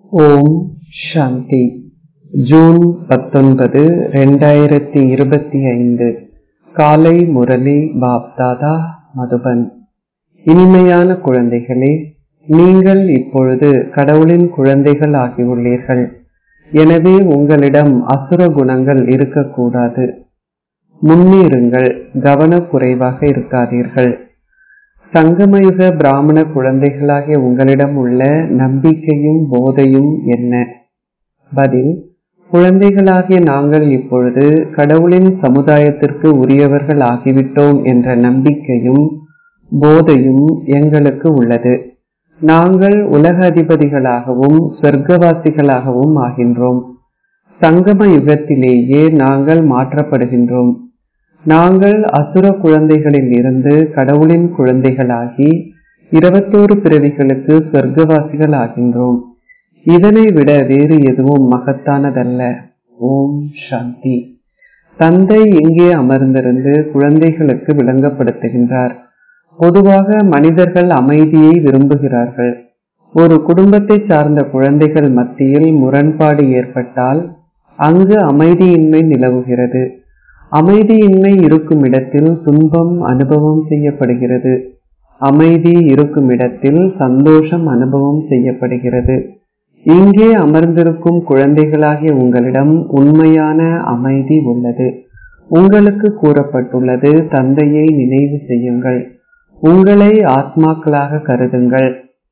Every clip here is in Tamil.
ஓம் சாந்தி ஜூன் பத்தொன்பது ரெண்டாயிரத்தி இருபத்தி ஐந்து காலை முரளி பாப்தாதா மதுபன் இனிமையான குழந்தைகளே நீங்கள் இப்பொழுது கடவுளின் குழந்தைகள் ஆகியுள்ளீர்கள் எனவே உங்களிடம் அசுர குணங்கள் இருக்கக்கூடாது முன்னேறுங்கள் கவனக்குறைவாக இருக்காதீர்கள் சங்கமயுக பிராமண குழந்தைகளாகிய உங்களிடம் உள்ள நம்பிக்கையும் போதையும் என்ன பதில் குழந்தைகளாகிய நாங்கள் இப்பொழுது கடவுளின் சமுதாயத்திற்கு உரியவர்கள் ஆகிவிட்டோம் என்ற நம்பிக்கையும் போதையும் எங்களுக்கு உள்ளது நாங்கள் உலக அதிபதிகளாகவும் சொர்க்கவாசிகளாகவும் ஆகின்றோம் சங்கம யுகத்திலேயே நாங்கள் மாற்றப்படுகின்றோம் நாங்கள் அசுர குழந்தைகளில் இருந்து கடவுளின் குழந்தைகளாகி இருபத்தோரு பிறவிகளுக்கு சொர்க்கவாசிகள் ஆகின்றோம் இதனை விட வேறு எதுவும் மகத்தானதல்ல ஓம் சாந்தி தந்தை இங்கே அமர்ந்திருந்து குழந்தைகளுக்கு விளங்கப்படுத்துகின்றார் பொதுவாக மனிதர்கள் அமைதியை விரும்புகிறார்கள் ஒரு குடும்பத்தை சார்ந்த குழந்தைகள் மத்தியில் முரண்பாடு ஏற்பட்டால் அங்கு அமைதியின்மை நிலவுகிறது அமைதியின்மை இருக்கும் இடத்தில் துன்பம் அனுபவம் செய்யப்படுகிறது அமைதி இருக்கும் இடத்தில் சந்தோஷம் அனுபவம் செய்யப்படுகிறது இங்கே அமர்ந்திருக்கும் குழந்தைகளாகிய உங்களிடம் உண்மையான அமைதி உள்ளது உங்களுக்கு கூறப்பட்டுள்ளது தந்தையை நினைவு செய்யுங்கள் உங்களை ஆத்மாக்களாக கருதுங்கள்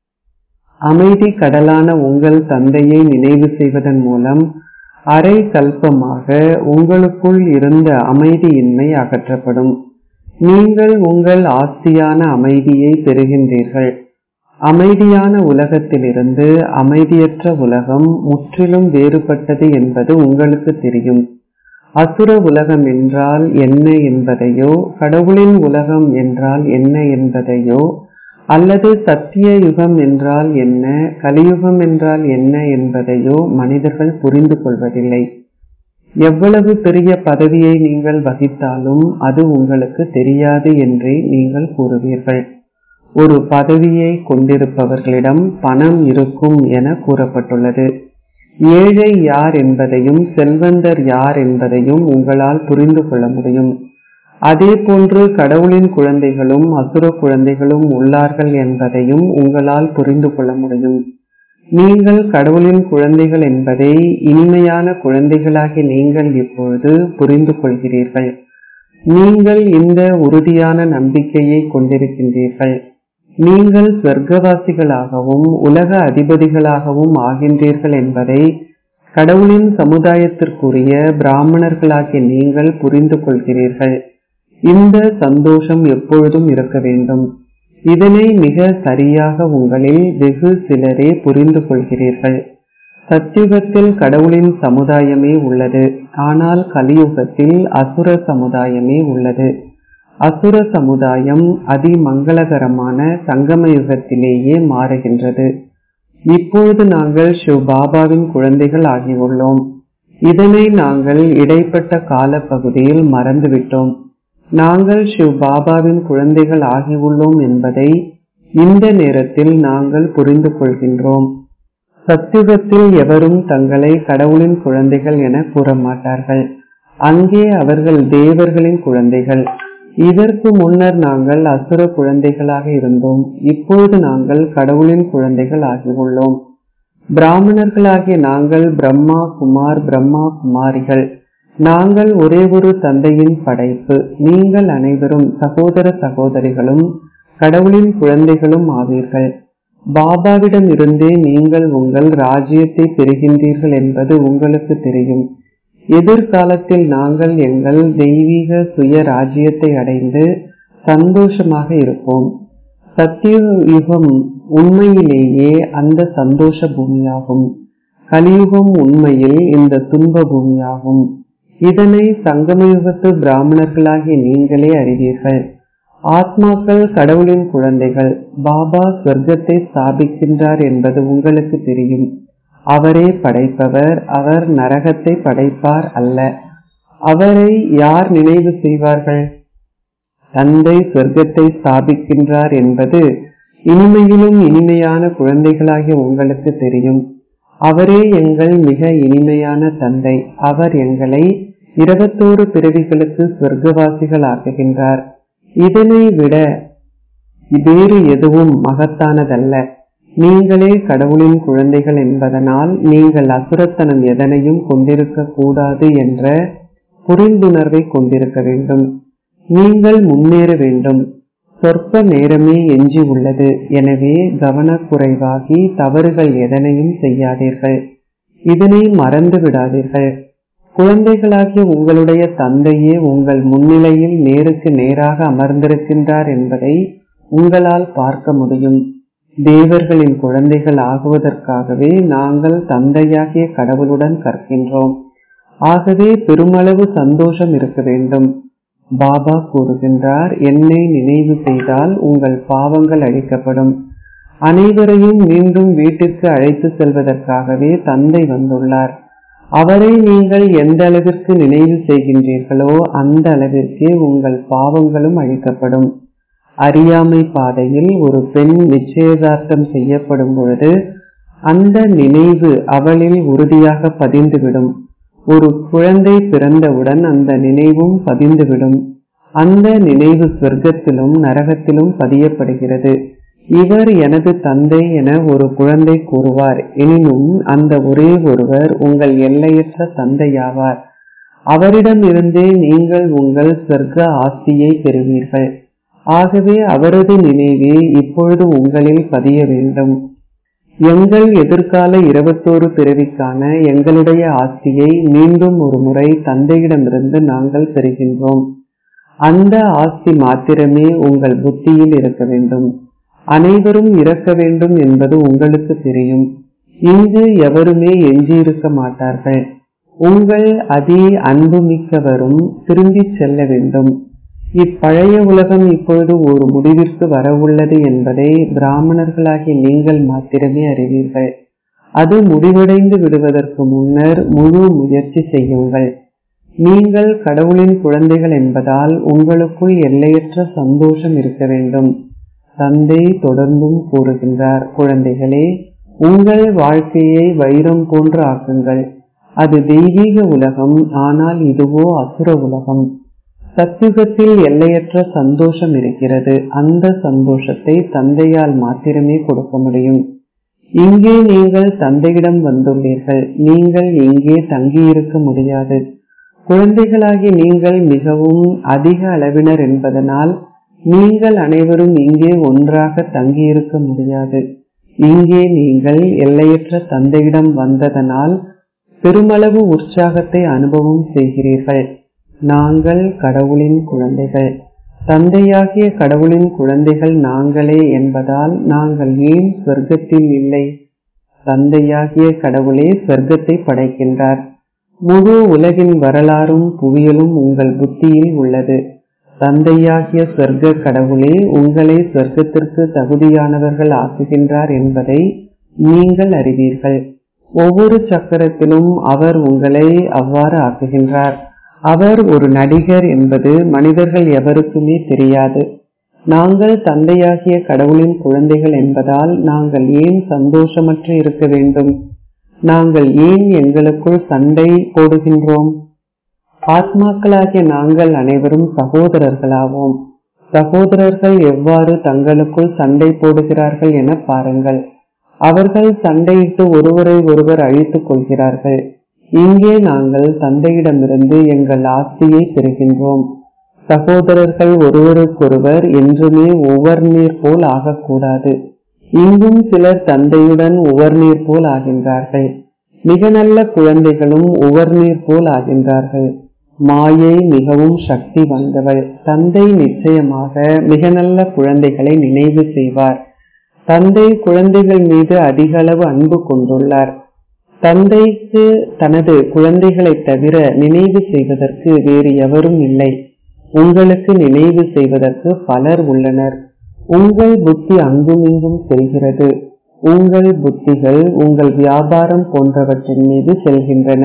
அமைதி கடலான உங்கள் தந்தையை நினைவு செய்வதன் மூலம் அரை கல்பமாக உங்களுக்குள் இருந்த அமைதியின்மை அகற்றப்படும் நீங்கள் உங்கள் ஆஸ்தியான அமைதியை பெறுகின்றீர்கள் அமைதியான உலகத்திலிருந்து அமைதியற்ற உலகம் முற்றிலும் வேறுபட்டது என்பது உங்களுக்கு தெரியும் அசுர உலகம் என்றால் என்ன என்பதையோ கடவுளின் உலகம் என்றால் என்ன என்பதையோ அல்லது சத்திய யுகம் என்றால் என்ன கலியுகம் என்றால் என்ன என்பதையோ மனிதர்கள் புரிந்து கொள்வதில்லை எவ்வளவு பெரிய பதவியை நீங்கள் வகித்தாலும் அது உங்களுக்கு தெரியாது என்றே நீங்கள் கூறுவீர்கள் ஒரு பதவியை கொண்டிருப்பவர்களிடம் பணம் இருக்கும் என கூறப்பட்டுள்ளது ஏழை யார் என்பதையும் செல்வந்தர் யார் என்பதையும் உங்களால் புரிந்து கொள்ள முடியும் அதே போன்று கடவுளின் குழந்தைகளும் அசுர குழந்தைகளும் உள்ளார்கள் என்பதையும் உங்களால் புரிந்து கொள்ள முடியும் நீங்கள் கடவுளின் குழந்தைகள் என்பதை இனிமையான குழந்தைகளாகி நீங்கள் இப்பொழுது புரிந்து கொள்கிறீர்கள் நீங்கள் இந்த உறுதியான நம்பிக்கையை கொண்டிருக்கின்றீர்கள் நீங்கள் சொர்க்கவாசிகளாகவும் உலக அதிபதிகளாகவும் ஆகின்றீர்கள் என்பதை கடவுளின் சமுதாயத்திற்குரிய பிராமணர்களாகிய நீங்கள் புரிந்து கொள்கிறீர்கள் இந்த சந்தோஷம் எப்பொழுதும் இருக்க வேண்டும் இதனை மிக சரியாக உங்களில் வெகு சிலரே புரிந்து கொள்கிறீர்கள் சத்தியுகத்தில் கடவுளின் சமுதாயமே உள்ளது ஆனால் கலியுகத்தில் அசுர சமுதாயமே உள்ளது அசுர சமுதாயம் அதிமங்களகரமான சங்கம யுகத்திலேயே மாறுகின்றது இப்பொழுது நாங்கள் சிவ் பாபாவின் குழந்தைகள் ஆகியுள்ளோம் இதனை நாங்கள் இடைப்பட்ட கால பகுதியில் மறந்துவிட்டோம் நாங்கள் சிவ் பாபாவின் குழந்தைகள் ஆகியுள்ளோம் என்பதை இந்த நேரத்தில் நாங்கள் புரிந்து கொள்கின்றோம் சத்தியுகத்தில் எவரும் தங்களை கடவுளின் குழந்தைகள் என கூற மாட்டார்கள் அங்கே அவர்கள் தேவர்களின் குழந்தைகள் இதற்கு முன்னர் நாங்கள் அசுர குழந்தைகளாக இருந்தோம் இப்பொழுது நாங்கள் கடவுளின் குழந்தைகள் ஆகியுள்ளோம் பிராமணர்களாகிய நாங்கள் பிரம்மா குமார் பிரம்மா குமாரிகள் நாங்கள் ஒரே ஒரு தந்தையின் படைப்பு நீங்கள் அனைவரும் சகோதர சகோதரிகளும் கடவுளின் குழந்தைகளும் ஆவீர்கள் பாபாவிடம் இருந்தே நீங்கள் உங்கள் ராஜ்யத்தை பெறுகின்றீர்கள் என்பது உங்களுக்கு தெரியும் எதிர்காலத்தில் நாங்கள் எங்கள் தெய்வீக சுய ராஜ்யத்தை அடைந்து சந்தோஷமாக இருப்போம் சத்திய யுகம் உண்மையிலேயே அந்த சந்தோஷ பூமியாகும் கலியுகம் உண்மையில் இந்த துன்ப பூமியாகும் இதனை சங்கமயுகத்து பிராமணர்களாகிய நீங்களே அறிவீர்கள் ஆத்மாக்கள் கடவுளின் குழந்தைகள் பாபா சொர்க்கத்தை ஸ்தாபிக்கின்றார் என்பது உங்களுக்கு தெரியும் அவரே படைப்பவர் அவர் நரகத்தை படைப்பார் அல்ல அவரை யார் நினைவு செய்வார்கள் தந்தை சொர்க்கத்தை ஸ்தாபிக்கின்றார் என்பது இனிமையிலும் இனிமையான குழந்தைகளாகிய உங்களுக்கு தெரியும் அவரே எங்கள் மிக இனிமையான தந்தை அவர் எங்களை இருபத்தோரு பிறவிகளுக்கு சொர்க்கவாசிகள் ஆக்குகின்றார் இதனை விட வேறு எதுவும் மகத்தானதல்ல நீங்களே கடவுளின் குழந்தைகள் என்பதனால் நீங்கள் அசுரத்தனம் எதனையும் கொண்டிருக்க கூடாது என்ற புரிந்துணர்வை கொண்டிருக்க வேண்டும் நீங்கள் முன்னேற வேண்டும் சொற்ப நேரமே எஞ்சி உள்ளது எனவே கவனக்குறைவாகி தவறுகள் எதனையும் செய்யாதீர்கள் இதனை மறந்து விடாதீர்கள் குழந்தைகளாகிய உங்களுடைய தந்தையே உங்கள் முன்னிலையில் நேருக்கு நேராக அமர்ந்திருக்கின்றார் என்பதை உங்களால் பார்க்க முடியும் தேவர்களின் குழந்தைகள் ஆகுவதற்காகவே நாங்கள் தந்தையாகிய கடவுளுடன் கற்கின்றோம் ஆகவே பெருமளவு சந்தோஷம் இருக்க வேண்டும் பாபா கூறுகின்றார் என்னை நினைவு செய்தால் உங்கள் பாவங்கள் அழிக்கப்படும் அனைவரையும் மீண்டும் வீட்டிற்கு அழைத்து செல்வதற்காகவே தந்தை வந்துள்ளார் அவரை நீங்கள் எந்த அளவிற்கு நினைவு செய்கின்றீர்களோ அந்த அளவிற்கே உங்கள் பாவங்களும் அழிக்கப்படும் அறியாமை பாதையில் ஒரு பெண் நிச்சயதார்த்தம் செய்யப்படும் பொழுது அந்த நினைவு அவளில் உறுதியாக பதிந்துவிடும் ஒரு குழந்தை பிறந்தவுடன் அந்த நினைவும் பதிந்துவிடும் அந்த நினைவு சொர்க்கத்திலும் நரகத்திலும் பதியப்படுகிறது இவர் எனது தந்தை என ஒரு குழந்தை கூறுவார் எனினும் அந்த ஒரே ஒருவர் உங்கள் எல்லையற்ற தந்தையாவார் அவரிடம் இருந்தே நீங்கள் உங்கள் சொர்க்க ஆஸ்தியை பெறுவீர்கள் ஆகவே அவரது நினைவே இப்பொழுது உங்களில் பதிய வேண்டும் எங்கள் எதிர்கால இருபத்தோரு பிறவிக்கான எங்களுடைய ஆஸ்தியை மீண்டும் ஒரு முறை தந்தையிடமிருந்து நாங்கள் பெறுகின்றோம் அந்த ஆஸ்தி மாத்திரமே உங்கள் புத்தியில் இருக்க வேண்டும் அனைவரும் இறக்க வேண்டும் என்பது உங்களுக்கு தெரியும் இங்கு எவருமே எஞ்சியிருக்க மாட்டார்கள் உங்கள் அதி அன்புமிக்கவரும் திரும்பி செல்ல வேண்டும் இப்பழைய உலகம் இப்பொழுது ஒரு முடிவிற்கு வரவுள்ளது என்பதை பிராமணர்களாகிய நீங்கள் மாத்திரமே அறிவீர்கள் அது முடிவடைந்து விடுவதற்கு முன்னர் முழு முயற்சி செய்யுங்கள் நீங்கள் கடவுளின் குழந்தைகள் என்பதால் உங்களுக்குள் எல்லையற்ற சந்தோஷம் இருக்க வேண்டும் தந்தை தொடர்ந்தும் கூறுகின்றார் குழந்தைகளே உங்கள் வாழ்க்கையை வைரம் போன்று ஆக்குங்கள் அது தெய்வீக உலகம் ஆனால் இதுவோ அசுர உலகம் சத்தியுகத்தில் எல்லையற்ற சந்தோஷம் இருக்கிறது அந்த சந்தோஷத்தை தந்தையால் மாத்திரமே கொடுக்க முடியும் இங்கே நீங்கள் தந்தையிடம் வந்துள்ளீர்கள் நீங்கள் இங்கே தங்கியிருக்க முடியாது குழந்தைகளாகி நீங்கள் மிகவும் அதிக அளவினர் என்பதனால் நீங்கள் அனைவரும் இங்கே ஒன்றாக தங்கியிருக்க முடியாது இங்கே நீங்கள் எல்லையற்ற தந்தையிடம் வந்ததனால் பெருமளவு உற்சாகத்தை அனுபவம் செய்கிறீர்கள் நாங்கள் கடவுளின் குழந்தைகள் தந்தையாகிய கடவுளின் குழந்தைகள் நாங்களே என்பதால் நாங்கள் ஏன் சொர்க்கத்தில் இல்லை தந்தையாகிய கடவுளே சொர்க்கத்தை படைக்கின்றார் முழு உலகின் வரலாறும் புவியலும் உங்கள் புத்தியில் உள்ளது தந்தையாகிய சொர்க்க கடவுளே உங்களை சொர்க்கத்திற்கு தகுதியானவர்கள் ஆக்குகின்றார் என்பதை நீங்கள் அறிவீர்கள் ஒவ்வொரு சக்கரத்திலும் அவர் உங்களை அவ்வாறு ஆக்குகின்றார் அவர் ஒரு நடிகர் என்பது மனிதர்கள் எவருக்குமே தெரியாது நாங்கள் தந்தையாகிய கடவுளின் குழந்தைகள் என்பதால் நாங்கள் ஏன் சந்தோஷமற்று இருக்க வேண்டும் நாங்கள் ஏன் எங்களுக்குள் சண்டை போடுகின்றோம் ஆத்மாக்களாகிய நாங்கள் அனைவரும் சகோதரர்களாவோம் சகோதரர்கள் எவ்வாறு தங்களுக்குள் சண்டை போடுகிறார்கள் என பாருங்கள் அவர்கள் சண்டையிட்டு ஒருவரை ஒருவர் அழித்துக் கொள்கிறார்கள் இங்கே நாங்கள் தந்தையிடமிருந்து எங்கள் ஆஸ்தியை பெறுகின்றோம் சகோதரர்கள் ஒருவருக்கொருவர் என்றுமே உவர்நீர் போல் ஆகக்கூடாது இங்கும் சிலர் தந்தையுடன் உவர்நீர் போல் ஆகின்றார்கள் மிக நல்ல குழந்தைகளும் உவர்நீர் போல் ஆகின்றார்கள் மாயை மிகவும் சக்தி வாய்ந்தவள் தந்தை நிச்சயமாக மிக நல்ல குழந்தைகளை நினைவு செய்வார் தந்தை குழந்தைகள் மீது அதிக அளவு அன்பு கொண்டுள்ளார் தந்தைக்கு தனது குழந்தைகளை தவிர நினைவு செய்வதற்கு வேறு எவரும் இல்லை உங்களுக்கு நினைவு செய்வதற்கு பலர் உள்ளனர் உங்கள் புத்தி அங்குமிங்கும் செல்கிறது உங்கள் புத்திகள் உங்கள் வியாபாரம் போன்றவற்றின் மீது செல்கின்றன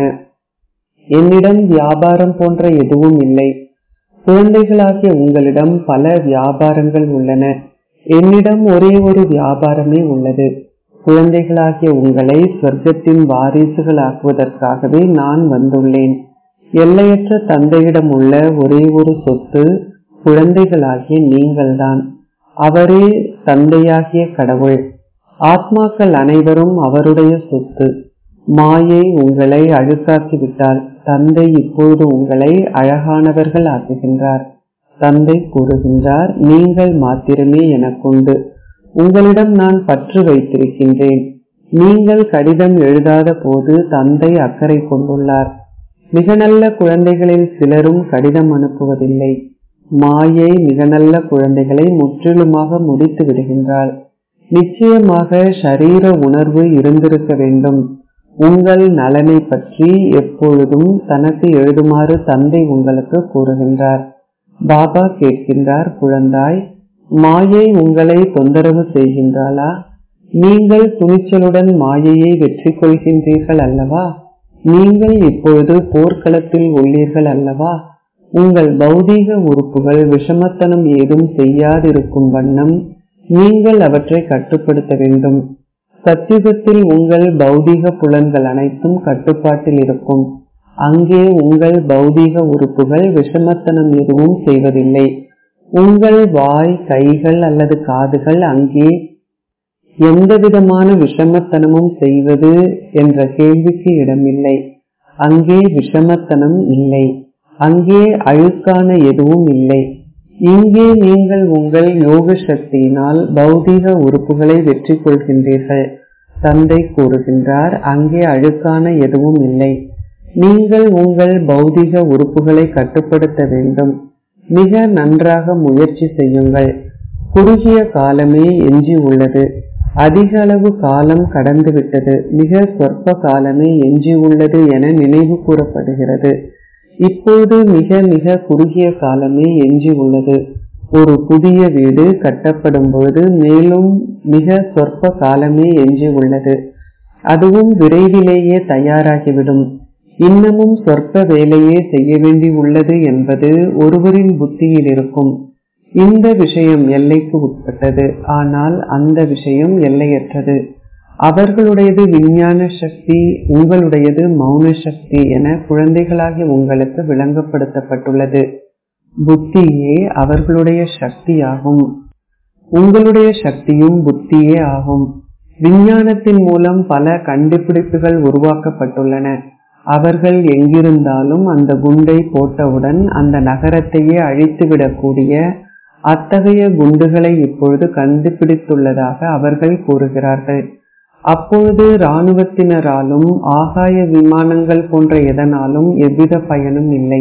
என்னிடம் வியாபாரம் போன்ற எதுவும் இல்லை குழந்தைகளாகிய உங்களிடம் பல வியாபாரங்கள் உள்ளன என்னிடம் ஒரே ஒரு வியாபாரமே உள்ளது குழந்தைகளாகிய உங்களை சொர்க்கத்தின் வாரிசுகளாக்குவதற்காகவே நான் வந்துள்ளேன் எல்லையற்ற தந்தையிடம் உள்ள ஒரே ஒரு சொத்து குழந்தைகளாகிய நீங்கள்தான் அவரே தந்தையாகிய கடவுள் ஆத்மாக்கள் அனைவரும் அவருடைய சொத்து மாயை உங்களை அழுக்காக்கிவிட்டால் தந்தை இப்போது உங்களை அழகானவர்கள் ஆக்குகின்றார் தந்தை கூறுகின்றார் நீங்கள் மாத்திரமே எனக்குண்டு உங்களிடம் நான் பற்று வைத்திருக்கின்றேன் நீங்கள் கடிதம் எழுதாத போது தந்தை அக்கறை கொண்டுள்ளார் மிக நல்ல குழந்தைகளில் சிலரும் கடிதம் அனுப்புவதில்லை மாயை மிக நல்ல குழந்தைகளை முற்றிலுமாக முடித்து விடுகின்றாள் நிச்சயமாக ஷரீர உணர்வு இருந்திருக்க வேண்டும் உங்கள் நலனை பற்றி எப்பொழுதும் தனக்கு எழுதுமாறு தந்தை உங்களுக்கு கூறுகின்றார் பாபா கேட்கின்றார் குழந்தாய் மாயை உங்களை தொந்தரவு செய்கின்றாளா நீங்கள் துணிச்சலுடன் மாயையை வெற்றி கொள்கின்றீர்கள் அல்லவா நீங்கள் இப்பொழுது போர்க்களத்தில் உள்ளீர்கள் அல்லவா உங்கள் பௌதீக உறுப்புகள் விஷமத்தனம் ஏதும் செய்யாதிருக்கும் வண்ணம் நீங்கள் அவற்றை கட்டுப்படுத்த வேண்டும் சத்தியுகத்தில் உங்கள் பௌதீக புலன்கள் அனைத்தும் கட்டுப்பாட்டில் இருக்கும் அங்கே உங்கள் பௌதீக உறுப்புகள் விஷமத்தனம் எதுவும் செய்வதில்லை உங்கள் வாய் கைகள் அல்லது காதுகள் அங்கே எந்தவிதமான விஷமத்தனமும் செய்வது என்ற கேள்விக்கு இடமில்லை அங்கே விஷமத்தனம் இல்லை அங்கே அழுக்கான எதுவும் இல்லை இங்கே நீங்கள் உங்கள் யோக சக்தியினால் பௌதீக உறுப்புகளை வெற்றி கொள்கின்றீர்கள் தந்தை கூறுகின்றார் அங்கே அழுக்கான எதுவும் இல்லை நீங்கள் உங்கள் பௌதீக உறுப்புகளை கட்டுப்படுத்த வேண்டும் மிக நன்றாக முயற்சி செய்யுங்கள் குறுகிய காலமே எஞ்சி உள்ளது அதிக அளவு காலம் கடந்துவிட்டது மிக சொற்ப காலமே எஞ்சி உள்ளது என நினைவு கூறப்படுகிறது இப்போது மிக மிக குறுகிய காலமே எஞ்சி உள்ளது ஒரு புதிய வீடு கட்டப்படும் பொழுது மேலும் மிக சொற்ப காலமே எஞ்சி உள்ளது அதுவும் விரைவிலேயே தயாராகிவிடும் இன்னமும் சொற்ப வேலையே செய்ய வேண்டி உள்ளது என்பது ஒருவரின் புத்தியில் இருக்கும் இந்த விஷயம் எல்லைக்கு உட்பட்டது ஆனால் அந்த விஷயம் எல்லையற்றது அவர்களுடையது விஞ்ஞான சக்தி உங்களுடையது மௌன சக்தி என குழந்தைகளாகிய உங்களுக்கு விளங்கப்படுத்தப்பட்டுள்ளது புத்தியே அவர்களுடைய சக்தியாகும் உங்களுடைய சக்தியும் புத்தியே ஆகும் விஞ்ஞானத்தின் மூலம் பல கண்டுபிடிப்புகள் உருவாக்கப்பட்டுள்ளன அவர்கள் எங்கிருந்தாலும் அந்த குண்டை போட்டவுடன் அந்த நகரத்தையே அழித்துவிடக்கூடிய அத்தகைய குண்டுகளை இப்பொழுது கண்டுபிடித்துள்ளதாக அவர்கள் கூறுகிறார்கள் அப்பொழுது இராணுவத்தினராலும் ஆகாய விமானங்கள் போன்ற எதனாலும் எவ்வித பயனும் இல்லை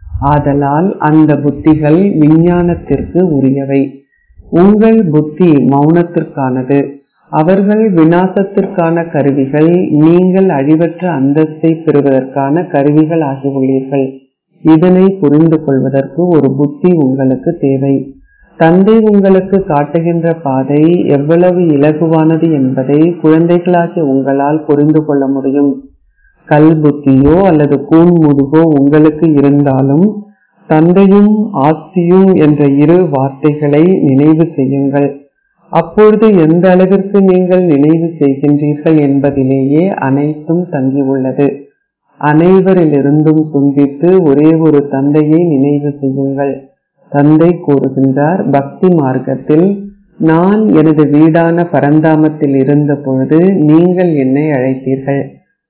ஆதலால் அந்த புத்திகள் விஞ்ஞானத்திற்கு உரியவை உங்கள் புத்தி மௌனத்திற்கானது அவர்கள் விநாசத்திற்கான கருவிகள் நீங்கள் அழிவற்ற அந்தஸ்தை பெறுவதற்கான கருவிகள் ஆகியுள்ளீர்கள் இதனை புரிந்து கொள்வதற்கு ஒரு புத்தி உங்களுக்கு தேவை தந்தை உங்களுக்கு காட்டுகின்ற பாதை எவ்வளவு இலகுவானது என்பதை குழந்தைகளாகிய உங்களால் புரிந்து கொள்ள முடியும் கல் புத்தியோ அல்லது கூன் முதுகோ உங்களுக்கு இருந்தாலும் தந்தையும் ஆஸ்தியும் என்ற இரு வார்த்தைகளை நினைவு செய்யுங்கள் அப்பொழுது எந்த அளவிற்கு நீங்கள் நினைவு செய்கின்றீர்கள் என்பதிலேயே அனைத்தும் தங்கியுள்ளது அனைவரிலிருந்தும் துண்டித்து ஒரே ஒரு தந்தையை நினைவு செய்யுங்கள் தந்தை கூறுகின்றார் பக்தி மார்க்கத்தில் நான் எனது வீடான பரந்தாமத்தில் இருந்த பொழுது நீங்கள் என்னை அழைத்தீர்கள்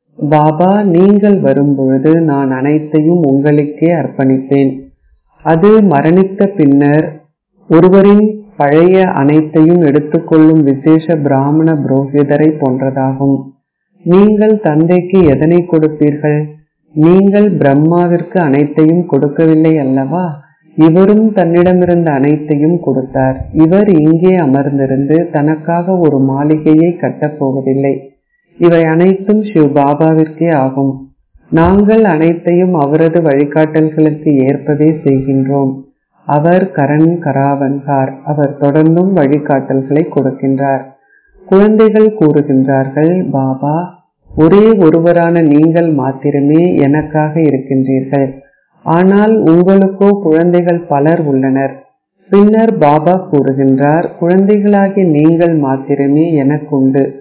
பாபா நீங்கள் வரும்பொழுது நான் அனைத்தையும் உங்களுக்கே அர்ப்பணிப்பேன் அது மரணித்த பின்னர் ஒருவரின் பழைய அனைத்தையும் எடுத்துக்கொள்ளும் விசேஷ பிராமண புரோகிதரை போன்றதாகும் நீங்கள் தந்தைக்கு எதனை கொடுப்பீர்கள் நீங்கள் பிரம்மாவிற்கு அனைத்தையும் கொடுக்கவில்லை அல்லவா இவரும் தன்னிடமிருந்த அனைத்தையும் கொடுத்தார் இவர் இங்கே அமர்ந்திருந்து தனக்காக ஒரு மாளிகையை கட்டப் போவதில்லை இவை அனைத்தும் சிவ் பாபாவிற்கே ஆகும் நாங்கள் அனைத்தையும் அவரது வழிகாட்டல்களுக்கு ஏற்பவே செய்கின்றோம் அவர் கரண் கராவன்கார் அவர் தொடர்ந்தும் வழிகாட்டல்களை கொடுக்கின்றார் குழந்தைகள் கூறுகின்றார்கள் பாபா ஒரே ஒருவரான நீங்கள் மாத்திரமே எனக்காக இருக்கின்றீர்கள் ஆனால் உங்களுக்கோ குழந்தைகள் பலர் உள்ளனர் பின்னர் பாபா கூறுகின்றார் குழந்தைகளாகிய நீங்கள் மாத்திரமே எனக்குண்டு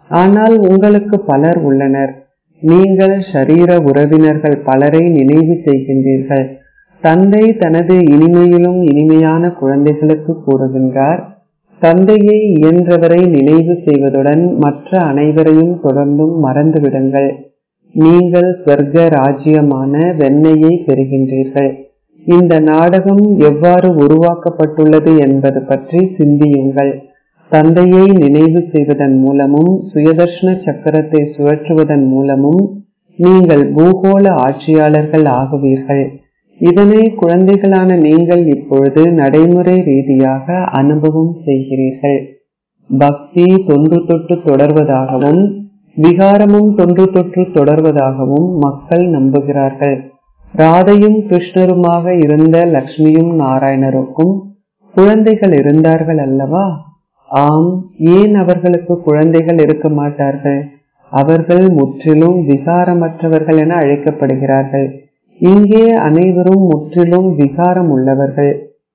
ஆனால் உங்களுக்கு பலர் உள்ளனர் நீங்கள் ஷரீர உறவினர்கள் பலரை நினைவு செய்கின்றீர்கள் தந்தை தனது இனிமையிலும் இனிமையான குழந்தைகளுக்கு கூறுகின்றார் தந்தையை இயன்றவரை நினைவு செய்வதுடன் மற்ற அனைவரையும் தொடர்ந்தும் மறந்துவிடுங்கள் நீங்கள் ஸ்வர்க்க ராஜ்யமான வெண்ணையை பெறுகின்றீர்கள் இந்த நாடகம் எவ்வாறு உருவாக்கப்பட்டுள்ளது என்பது பற்றி சிந்தியுங்கள் தந்தையை நினைவு செய்வதன் மூலமும் சுயதர்ஷன சக்கரத்தை சுழற்றுவதன் மூலமும் நீங்கள் பூகோள ஆட்சியாளர்கள் ஆகுவீர்கள் இதனை குழந்தைகளான நீங்கள் இப்பொழுது நடைமுறை ரீதியாக அனுபவம் செய்கிறீர்கள் பக்தி தொன்று தொட்டு தொடர்வதாகவும் விகாரமும் தொன்று தொற்று தொடர்வதாகவும் மக்கள் நம்புகிறார்கள் ராதையும் கிருஷ்ணருமாக இருந்த லக்ஷ்மியும் நாராயணருக்கும் குழந்தைகள் இருந்தார்கள் அல்லவா ஆம் ஏன் அவர்களுக்கு குழந்தைகள் இருக்க மாட்டார்கள் அவர்கள் முற்றிலும் விகாரமற்றவர்கள் என அழைக்கப்படுகிறார்கள் இங்கே அனைவரும் முற்றிலும் விகாரம் உள்ளவர்கள்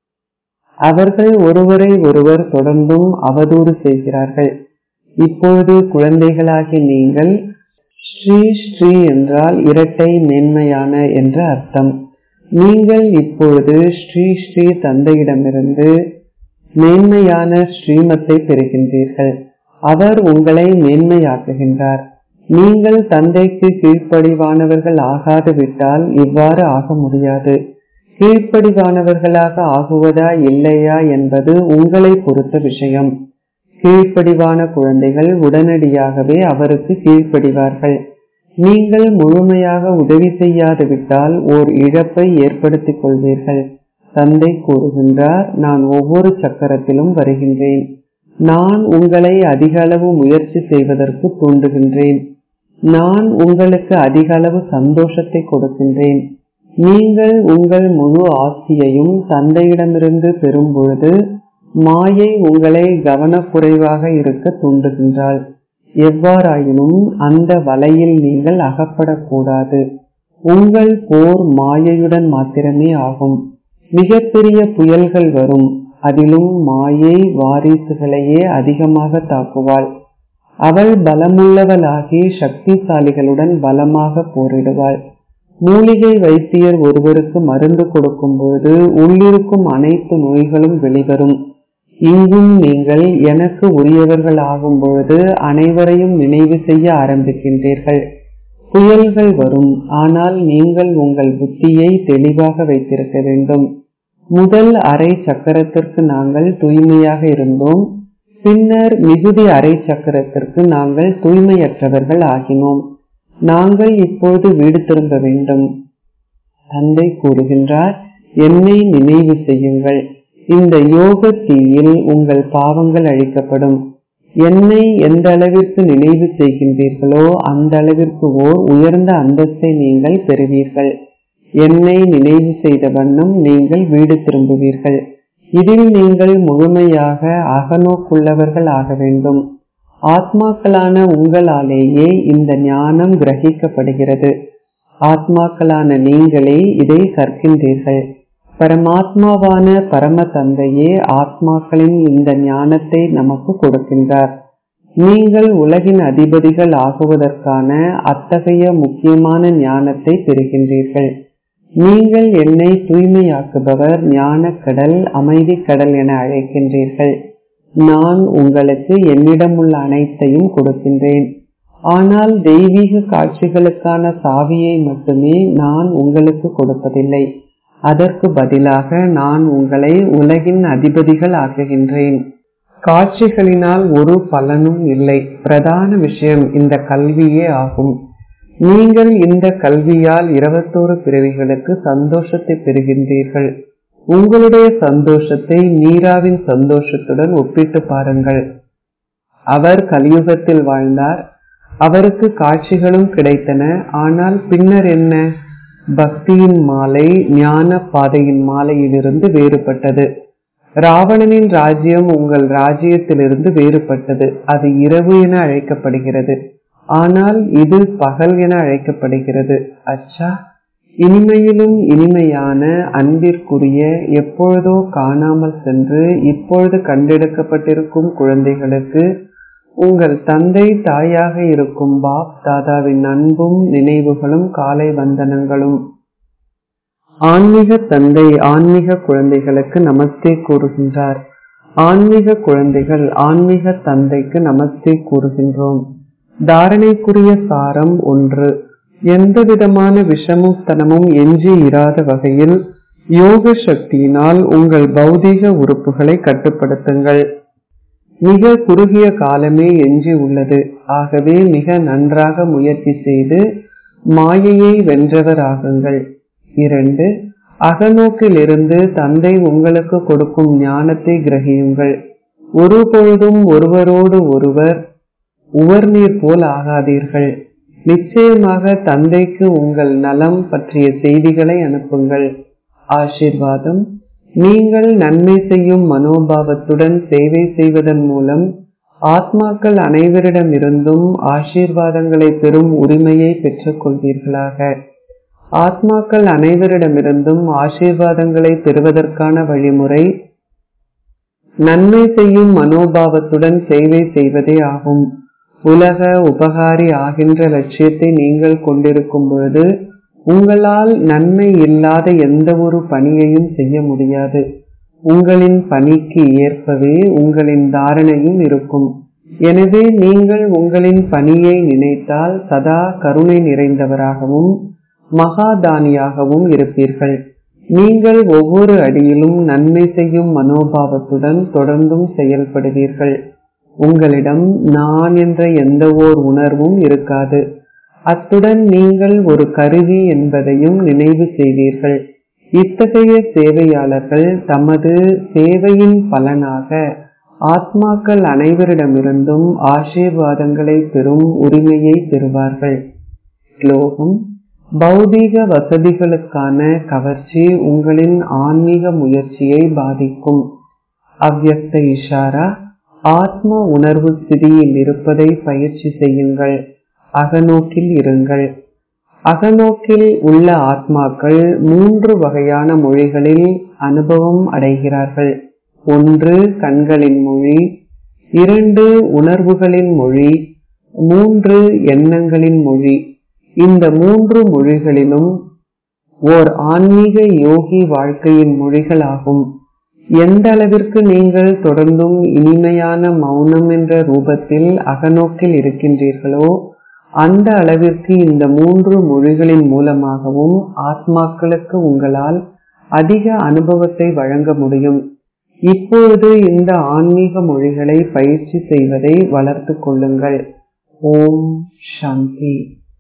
அவர்கள் ஒருவரை ஒருவர் தொடர்ந்தும் அவதூறு செய்கிறார்கள் இப்பொழுது குழந்தைகளாகிய நீங்கள் ஸ்ரீ ஸ்ரீ என்றால் இரட்டை மேன்மையான என்ற அர்த்தம் நீங்கள் இப்பொழுது ஸ்ரீ ஸ்ரீ தந்தையிடமிருந்து மேன்மையான ஸ்ரீமத்தை பெறுகின்றீர்கள் அவர் உங்களை மேன்மையாக்குகின்றார் நீங்கள் தந்தைக்கு கீழ்ப்படிவானவர்கள் ஆகாது விட்டால் இவ்வாறு ஆக முடியாது கீழ்ப்படிவானவர்களாக ஆகுவதா இல்லையா என்பது உங்களை பொறுத்த விஷயம் கீழ்ப்படிவான குழந்தைகள் உடனடியாகவே அவருக்கு கீழ்ப்படிவார்கள் நீங்கள் முழுமையாக உதவி செய்யாது விட்டால் ஓர் இழப்பை ஏற்படுத்திக் கொள்வீர்கள் தந்தை கூறுகின்றார் நான் ஒவ்வொரு சக்கரத்திலும் வருகின்றேன் நான் உங்களை அதிக அளவு முயற்சி செய்வதற்கு தூண்டுகின்றேன் நான் உங்களுக்கு அதிக அளவு சந்தோஷத்தை கொடுக்கின்றேன் நீங்கள் உங்கள் முழு ஆஸ்தியையும் தந்தையிடமிருந்து பெறும் பொழுது மாயை உங்களை கவனக்குறைவாக இருக்க தூண்டுகின்றாள் எவ்வாறாயினும் அந்த வலையில் நீங்கள் அகப்படக்கூடாது உங்கள் போர் மாயையுடன் மாத்திரமே ஆகும் மிகப்பெரிய புயல்கள் வரும் அதிலும் மாயை வாரிசுகளையே அதிகமாக தாக்குவாள் அவள் பலமுள்ளவளாகி சக்திசாலிகளுடன் பலமாக போரிடுவாள் மூலிகை வைத்தியர் ஒருவருக்கு மருந்து கொடுக்கும் பொழுது உள்ளிருக்கும் அனைத்து நோய்களும் வெளிவரும் இங்கும் நீங்கள் எனக்கு உரியவர்கள் ஆகும் பொழுது அனைவரையும் நினைவு செய்ய ஆரம்பிக்கின்றீர்கள் புயல்கள் வரும் ஆனால் நீங்கள் உங்கள் புத்தியை தெளிவாக வைத்திருக்க வேண்டும் முதல் அரை சக்கரத்திற்கு நாங்கள் தூய்மையாக இருந்தோம் பின்னர் மிகுதி அரை சக்கரத்திற்கு நாங்கள் தூய்மையற்றவர்கள் ஆகினோம் நாங்கள் இப்போது வீடு திரும்ப வேண்டும் தந்தை கூறுகின்றார் என்னை நினைவு செய்யுங்கள் இந்த யோக தீயில் உங்கள் பாவங்கள் அழிக்கப்படும் என்னை எந்த அளவிற்கு நினைவு செய்கின்றீர்களோ அந்த அளவிற்கு ஓர் உயர்ந்த அந்தஸ்தை நீங்கள் பெறுவீர்கள் என்னை நினைவு செய்த வண்ணம் நீங்கள் வீடு திரும்புவீர்கள் இதில் நீங்கள் முழுமையாக அகநோக்குள்ளவர்கள் ஆக வேண்டும் ஆத்மாக்களான உங்களாலேயே இந்த ஞானம் கிரகிக்கப்படுகிறது ஆத்மாக்களான நீங்களே இதை கற்கின்றீர்கள் பரமாத்மாவான பரம தந்தையே ஆத்மாக்களின் இந்த ஞானத்தை நமக்கு கொடுக்கின்றார் நீங்கள் உலகின் அதிபதிகள் ஆகுவதற்கான அத்தகைய முக்கியமான ஞானத்தை பெறுகின்றீர்கள் நீங்கள் என்னை தூய்மையாக்குபவர் ஞானக்கடல் அமைதி கடல் என அழைக்கின்றீர்கள் நான் உங்களுக்கு என்னிடமுள்ள அனைத்தையும் கொடுக்கின்றேன் ஆனால் தெய்வீக காட்சிகளுக்கான சாவியை மட்டுமே நான் உங்களுக்கு கொடுப்பதில்லை அதற்கு பதிலாக நான் உங்களை உலகின் அதிபதிகள் ஆக்குகின்றேன் காட்சிகளினால் ஒரு பலனும் இல்லை பிரதான விஷயம் இந்த கல்வியே ஆகும் நீங்கள் இந்த கல்வியால் இருபத்தோரு பிறவிகளுக்கு சந்தோஷத்தை பெறுகின்றீர்கள் உங்களுடைய சந்தோஷத்தை மீராவின் சந்தோஷத்துடன் ஒப்பிட்டு பாருங்கள் அவர் கலியுகத்தில் வாழ்ந்தார் அவருக்கு காட்சிகளும் கிடைத்தன ஆனால் பின்னர் என்ன பக்தியின் மாலை ஞான பாதையின் மாலையிலிருந்து வேறுபட்டது ராவணனின் ராஜ்யம் உங்கள் ராஜ்யத்திலிருந்து வேறுபட்டது அது இரவு என அழைக்கப்படுகிறது ஆனால் இது பகல் என அழைக்கப்படுகிறது அச்சா இனிமையிலும் இனிமையான அன்பிற்குரிய எப்பொழுதோ காணாமல் சென்று இப்பொழுது கண்டெடுக்கப்பட்டிருக்கும் குழந்தைகளுக்கு உங்கள் தந்தை தாயாக இருக்கும் பாப் தாதாவின் அன்பும் நினைவுகளும் காலை வந்தனங்களும் ஆன்மீக தந்தை ஆன்மீக குழந்தைகளுக்கு நமஸ்தே கூறுகின்றார் ஆன்மீக குழந்தைகள் ஆன்மீக தந்தைக்கு நமஸ்தே கூறுகின்றோம் தாரணைக்குரிய சாரம் ஒன்று எந்த விதமான விஷமுத்தனமும் எஞ்சி இராத வகையில் யோக சக்தியினால் உங்கள் பௌதீக உறுப்புகளை கட்டுப்படுத்துங்கள் மிக குறுகிய காலமே எஞ்சி உள்ளது ஆகவே மிக நன்றாக முயற்சி செய்து மாயையை வென்றவராகுங்கள் இரண்டு அகநோக்கிலிருந்து தந்தை உங்களுக்கு கொடுக்கும் ஞானத்தை கிரகியுங்கள் ஒருபொழுதும் ஒருவரோடு ஒருவர் உவர்நீர் போல் ஆகாதீர்கள் நிச்சயமாக தந்தைக்கு உங்கள் நலம் பற்றிய செய்திகளை அனுப்புங்கள் ஆசிர்வாதம் நீங்கள் நன்மை செய்யும் மனோபாவத்துடன் சேவை செய்வதன் மூலம் ஆத்மாக்கள் அனைவரிடமிருந்தும் ஆசீர்வாதங்களை பெறும் உரிமையை பெற்றுக் கொள்வீர்களாக ஆத்மாக்கள் அனைவரிடமிருந்தும் ஆசீர்வாதங்களை பெறுவதற்கான வழிமுறை நன்மை செய்யும் மனோபாவத்துடன் சேவை செய்வதே ஆகும் உலக உபகாரி ஆகின்ற லட்சியத்தை நீங்கள் கொண்டிருக்கும் பொழுது உங்களால் நன்மை இல்லாத எந்த ஒரு பணியையும் செய்ய முடியாது உங்களின் பணிக்கு ஏற்பவே உங்களின் தாரணையும் இருக்கும் எனவே நீங்கள் உங்களின் பணியை நினைத்தால் சதா கருணை நிறைந்தவராகவும் மகாதானியாகவும் இருப்பீர்கள் நீங்கள் ஒவ்வொரு அடியிலும் நன்மை செய்யும் மனோபாவத்துடன் தொடர்ந்தும் செயல்படுவீர்கள் உங்களிடம் நான் என்ற எந்த ஓர் உணர்வும் இருக்காது அத்துடன் நீங்கள் ஒரு கருவி என்பதையும் நினைவு செய்வீர்கள் இத்தகைய சேவையாளர்கள் தமது சேவையின் பலனாக ஆத்மாக்கள் அனைவரிடமிருந்தும் ஆசீர்வாதங்களை பெறும் உரிமையை பெறுவார்கள் ஸ்லோகம் பௌதீக வசதிகளுக்கான கவர்ச்சி உங்களின் ஆன்மீக முயற்சியை பாதிக்கும் அவ்வக்த இஷாரா ஆத்ம உணர்வு ஸ்திதியில் இருப்பதை பயிற்சி செய்யுங்கள் அகநோக்கில் இருங்கள் அகநோக்கில் உள்ள ஆத்மாக்கள் மூன்று வகையான மொழிகளில் அனுபவம் அடைகிறார்கள் ஒன்று கண்களின் மொழி இரண்டு உணர்வுகளின் மொழி மூன்று எண்ணங்களின் மொழி இந்த மூன்று மொழிகளிலும் ஓர் ஆன்மீக யோகி வாழ்க்கையின் மொழிகளாகும் எந்த அளவிற்கு நீங்கள் தொடர்ந்தும் இனிமையான மௌனம் என்ற ரூபத்தில் அகநோக்கில் இருக்கின்றீர்களோ அந்த அளவிற்கு இந்த மூன்று மொழிகளின் மூலமாகவும் ஆத்மாக்களுக்கு உங்களால் அதிக அனுபவத்தை வழங்க முடியும் இப்பொழுது இந்த ஆன்மீக மொழிகளை பயிற்சி செய்வதை வளர்த்து கொள்ளுங்கள் ஓம் சாந்தி